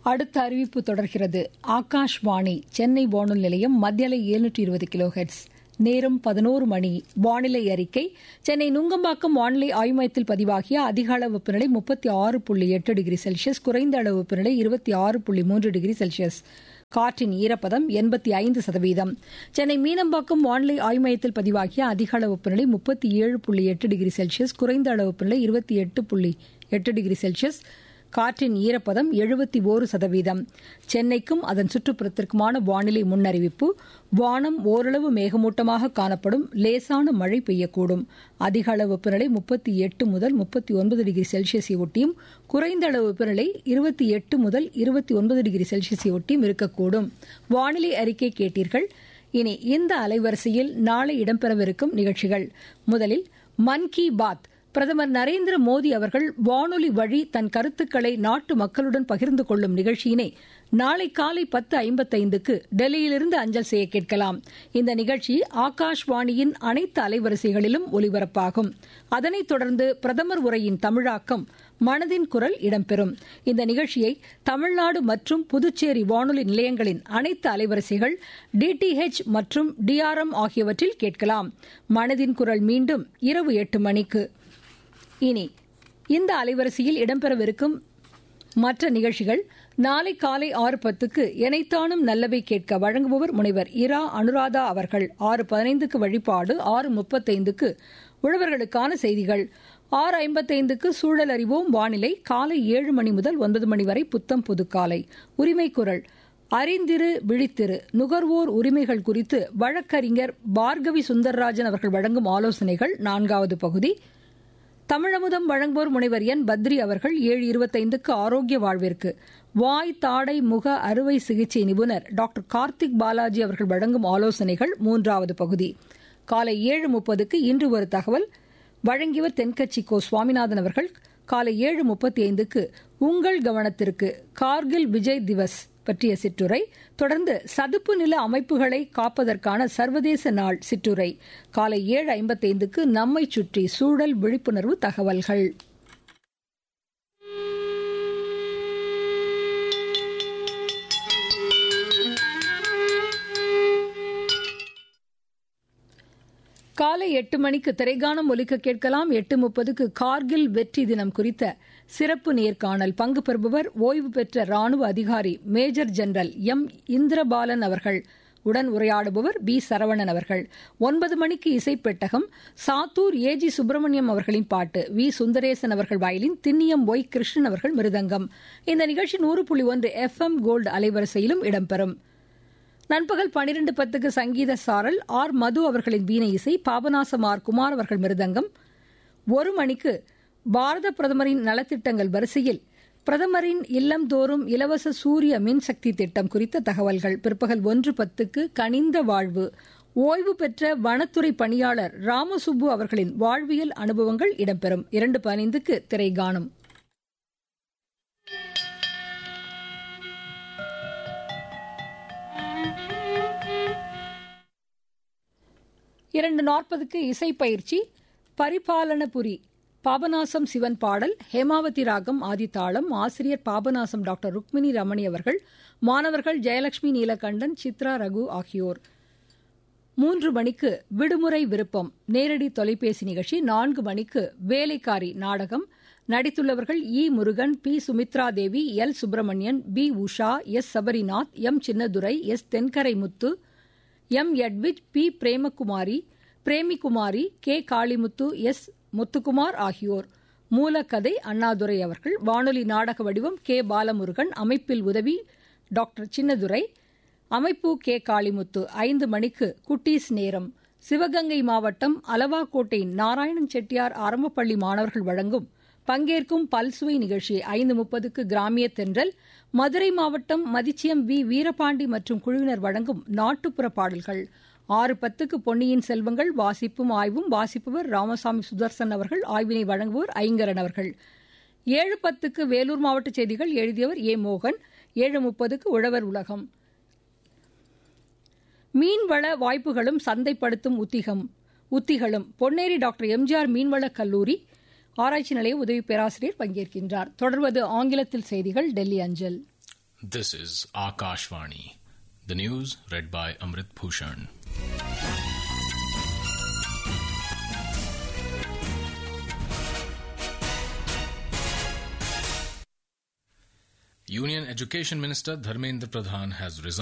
அடுத்த அறிவிப்பு தொடர்கிறது ஆகாஷ்வாணி சென்னை வானொலி நிலையம் மத்தியலை எழுநூற்றி இருபது கிலோ ஹெட்ஸ் நேரம் பதினோரு மணி வானிலை அறிக்கை சென்னை நுங்கம்பாக்கம் வானிலை ஆய்வு மையத்தில் பதிவாகிய அதிக அளவு வெப்பநிலை முப்பத்தி ஆறு புள்ளி எட்டு டிகிரி செல்சியஸ் குறைந்த அளவு வெப்பநிலை இருபத்தி ஆறு புள்ளி மூன்று டிகிரி செல்சியஸ் காற்றின் ஈரப்பதம் எண்பத்தி ஐந்து சதவீதம் சென்னை மீனம்பாக்கம் வானிலை ஆய்வு மையத்தில் பதிவாகிய அதிக அளவு வெப்பநிலை முப்பத்தி ஏழு புள்ளி எட்டு டிகிரி செல்சியஸ் குறைந்த அளவு வெப்பநிலை இருபத்தி எட்டு புள்ளி எட்டு டிகிரி செல்சியஸ் காற்றின் ஈரப்பதம் எழுபத்தி ஓரு சதவீதம் சென்னைக்கும் அதன் சுற்றுப்புறத்திற்குமான வானிலை முன்னறிவிப்பு வானம் ஓரளவு மேகமூட்டமாக காணப்படும் லேசான மழை பெய்யக்கூடும் அதிக அளவு வெப்பநிலை முப்பத்தி எட்டு முதல் முப்பத்தி ஒன்பது டிகிரி செல்சியஸை ஒட்டியும் குறைந்த அளவு வெப்பநிலை இருபத்தி எட்டு முதல் இருபத்தி ஒன்பது டிகிரி செல்சியஸை ஒட்டியும் இருக்கக்கூடும் வானிலை அறிக்கை கேட்டீர்கள் இனி இந்த அலைவரிசையில் நாளை இடம்பெறவிருக்கும் நிகழ்ச்சிகள் முதலில் மன் கி பாத் பிரதமர் நரேந்திர மோடி அவர்கள் வானொலி வழி தன் கருத்துக்களை நாட்டு மக்களுடன் பகிர்ந்து கொள்ளும் நிகழ்ச்சியினை நாளை காலை பத்து ஐம்பத்தைந்துக்கு டெல்லியிலிருந்து அஞ்சல் செய்ய கேட்கலாம் இந்த நிகழ்ச்சி ஆகாஷ்வாணியின் அனைத்து அலைவரிசைகளிலும் ஒலிபரப்பாகும் அதனைத் தொடர்ந்து பிரதமர் உரையின் தமிழாக்கம் மனதின் குரல் இடம்பெறும் இந்த நிகழ்ச்சியை தமிழ்நாடு மற்றும் புதுச்சேரி வானொலி நிலையங்களின் அனைத்து அலைவரிசைகள் டிடிஹெச் மற்றும் டிஆர்எம் ஆகியவற்றில் கேட்கலாம் மனதின் குரல் மீண்டும் இரவு எட்டு மணிக்கு இனி இந்த அலைவரிசையில் இடம்பெறவிருக்கும் மற்ற நிகழ்ச்சிகள் நாளை காலை ஆறு பத்துக்கு எனைத்தானும் நல்லவை கேட்க வழங்குபவர் முனைவர் இரா அனுராதா அவர்கள் ஆறு பதினைந்துக்கு வழிபாடு ஆறு முப்பத்தைந்துக்கு உழவர்களுக்கான செய்திகள் ஆறு ஐம்பத்தைந்துக்கு சூழல் அறிவோம் வானிலை காலை ஏழு மணி முதல் ஒன்பது மணி வரை புத்தம் புதுக்காலை உரிமை குரல் அறிந்திரு விழித்திரு நுகர்வோர் உரிமைகள் குறித்து வழக்கறிஞர் பார்கவி சுந்தர்ராஜன் அவர்கள் வழங்கும் ஆலோசனைகள் நான்காவது பகுதி தமிழமுதம் வழங்குவோர் முனைவர் என் பத்ரி அவர்கள் ஏழு இருபத்தைந்துக்கு ஆரோக்கிய வாழ்விற்கு வாய் தாடை முக அறுவை சிகிச்சை நிபுணர் டாக்டர் கார்த்திக் பாலாஜி அவர்கள் வழங்கும் ஆலோசனைகள் மூன்றாவது பகுதி காலை ஏழு முப்பதுக்கு இன்று ஒரு தகவல் வழங்கியவர் தென்கட்சி கோ சுவாமிநாதன் அவர்கள் காலை ஏழு முப்பத்தி ஐந்துக்கு உங்கள் கவனத்திற்கு கார்கில் விஜய் திவஸ் பற்றிய சிற்றுரை தொடர்ந்து சதுப்பு நில அமைப்புகளை காப்பதற்கான சர்வதேச நாள் சிற்றுரை காலை ஏழு ஐம்பத்தைந்துக்கு நம்மை சுற்றி சூழல் விழிப்புணர்வு தகவல்கள் காலை எட்டு மணிக்கு திரைகானம் ஒலிக்க கேட்கலாம் எட்டு முப்பதுக்கு கார்கில் வெற்றி தினம் குறித்த சிறப்பு நேர்காணல் பங்கு பெறுபவர் ஓய்வு பெற்ற ராணுவ அதிகாரி மேஜர் ஜெனரல் எம் இந்திரபாலன் அவர்கள் உடன் உரையாடுபவர் பி சரவணன் அவர்கள் ஒன்பது மணிக்கு இசைப்பெட்டகம் சாத்தூர் ஏஜி சுப்பிரமணியம் அவர்களின் பாட்டு வி சுந்தரேசன் அவர்கள் வயலின் திண்ணியம் ஒய் கிருஷ்ணன் அவர்கள் மிருதங்கம் இந்த நிகழ்ச்சி நூறு புள்ளி ஒன்று எஃப் எம் கோல்டு அலைவரிசையிலும் இடம்பெறும் நண்பகல் பனிரெண்டு பத்துக்கு சங்கீத சாரல் ஆர் மது அவர்களின் வீணை இசை பாபநாசம் ஆர் குமார் அவர்கள் மிருதங்கம் ஒரு மணிக்கு பாரத பிரதமரின் நலத்திட்டங்கள் வரிசையில் பிரதமரின் இல்லந்தோறும் இலவச சூரிய மின்சக்தி திட்டம் குறித்த தகவல்கள் பிற்பகல் ஒன்று பத்துக்கு கனிந்த வாழ்வு ஓய்வு பெற்ற வனத்துறை பணியாளர் ராமசுப்பு அவர்களின் வாழ்வியல் அனுபவங்கள் இடம்பெறும் இரண்டு பதினைந்துக்கு திரைகாணும் இரண்டு நாற்பதுக்கு இசை பயிற்சி பரிபாலனபுரி பாபநாசம் சிவன் பாடல் ஹேமாவதி ராகம் ஆதித்தாளம் ஆசிரியர் பாபநாசம் டாக்டர் ருக்மிணி ரமணி அவர்கள் மாணவர்கள் ஜெயலட்சுமி நீலகண்டன் சித்ரா ரகு ஆகியோர் மூன்று மணிக்கு விடுமுறை விருப்பம் நேரடி தொலைபேசி நிகழ்ச்சி நான்கு மணிக்கு வேலைக்காரி நாடகம் நடித்துள்ளவர்கள் E Murugan P Sumitra Devi L Subramanian P Usha S Sabarinath M Chinnadurai S Thenkarai Muthu M Edwige P Premakumari Premikumari K Kalimuthu S Muthukumar ஆகியோர் மூலக்கதை அண்ணாதுரை அவர்கள் வானொலி நாடக வடிவம் கே பாலமுருகன் அமைப்பில் உதவி டாக்டர் சின்னதுரை அமைப்பு கே காளிமுத்து ஐந்து மணிக்கு குட்டீஸ் நேரம் சிவகங்கை மாவட்டம் அலவாக்கோட்டை நாராயணன் செட்டியார் ஆரம்பப்பள்ளி மாணவர்கள் வழங்கும் பங்கேற்கும் பல்சுவை நிகழ்ச்சி ஐந்து முப்பதுக்கு கிராமிய தென்றல் மதுரை மாவட்டம் மதிச்சியம் வி வீரபாண்டி மற்றும் குழுவினர் வழங்கும் நாட்டுப்புற பாடல்கள் ஆறு பத்துக்கு பொன்னியின் செல்வங்கள் வாசிப்பும் ஆய்வும் வாசிப்பவர் ராமசாமி சுதர்சன் அவர்கள் ஆய்வினை வழங்குவோர் ஐங்கரன் அவர்கள் ஏழு பத்துக்கு வேலூர் மாவட்ட செய்திகள் எழுதியவர் ஏ மோகன் ஏழு முப்பதுக்கு உழவர் உலகம் மீன்வள வாய்ப்புகளும் சந்தைப்படுத்தும் உத்திகம் உத்திகளும் பொன்னேரி டாக்டர் எம்ஜிஆர் மீன்வள கல்லூரி ஆராய்ச்சி நிலைய உதவி பேராசிரியர் பங்கேற்கின்றார் தொடர்வது ஆங்கிலத்தில் செய்திகள் டெல்லி அஞ்சல் This is Akashvani. The news read by Amrit Bhushan. Union Education Minister Dharmendra Pradhan has resigned.